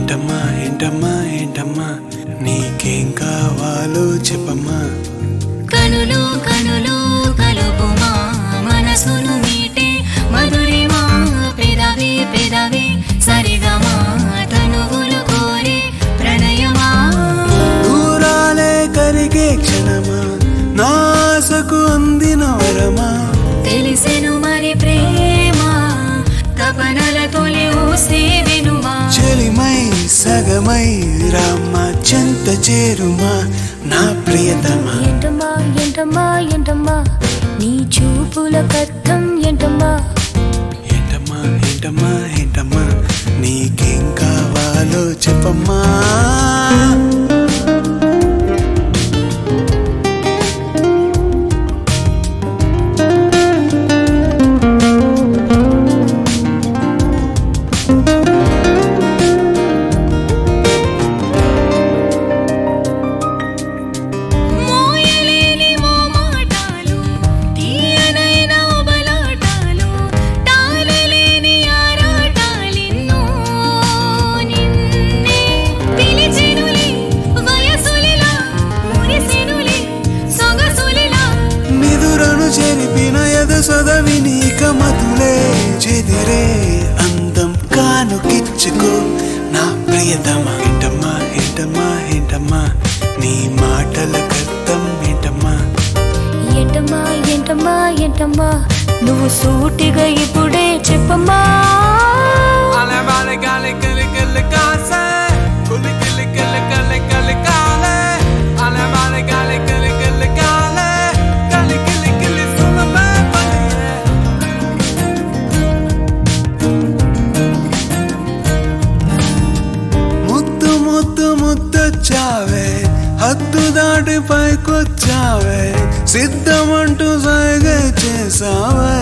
ఏంటమ్మా ఏంటమ్మా ఏంటమ్మా నీకేం కావాలో చెప్పమ్మా కనులు కనులు కలుపుమా మనసును మీటే మధురిమా పెదవి పెదవి సరిగమా తనువులు కోరే ప్రణయమా దూరాలే కరిగే క్షణమా నాసకు అందిన వరమా తెలిసెను మరి ప్రేమ తపనల తొలి ఊసే వినుమా చెలిమై సగమై రామ్మ చెంత చేరుమా నా ప్రియతమా ఏంటమ్మా ఏంటమ్మా ఏంటమ్మా నీ చూపుల కర్థం ఏంటమ్మా ఏంటమ్మా ఏంటమ్మా ఏంటమ్మా నీకేం కావాలో చెప్పమ్మా మోయలేని మోమాటాలు తీయనైన ఉబలాటాలు తాళలేని ఆరాటాలిన్నో నిన్నే పిలిచెనులే వయసులిలా మురిసెనులే సొగసులిలా నిదురను చెరిపిన ఎద సొదవి నీక మతులే చెదిరే అందం కానుకిచ్చుకో నా ప్రియతమా ఏంటమ్మా ఏంటమ్మా ఏంటమ్మా నీ మాటల కర్థం ఏంటమ్మా ఏంటమ్మా ఏంటమ్మా ఏంటమ్మా నువ్వు సూటిగా ఇప్పుడే చెప్పమ్మా Ale vale gale gale gale gase Kuli gale gale gale gale gale Ale vale gale gale gale gale Gale gale gale suna me paliye ముద్దు ముద్దు ముద్దొచ్చావే హద్దు దాటి పైకొచ్చావే సిద్ధమంటూ సైగ చేసావే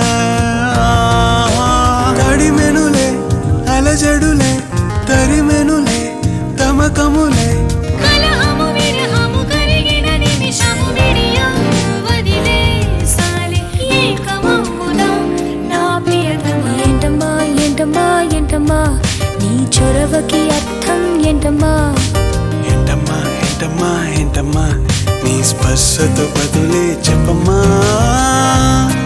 తడిమెనులే అలజడులే తరిమెనులే తమకములే కలహము విరహము కరిగిన నిమిషము విడియా వదిలేసాలి ఏకమమ్ముదా నా ప్రియతమా ఏంటమ్మా ఏంటమ్మా ఏంటమ్మా నీ చొరవకి అర్థం ఏంటమ్మా ఏంటమ్మా ఏంటమ్మా ఏంటమ్మా నీ స్పర్శతో బదులే చెప్పమ్మా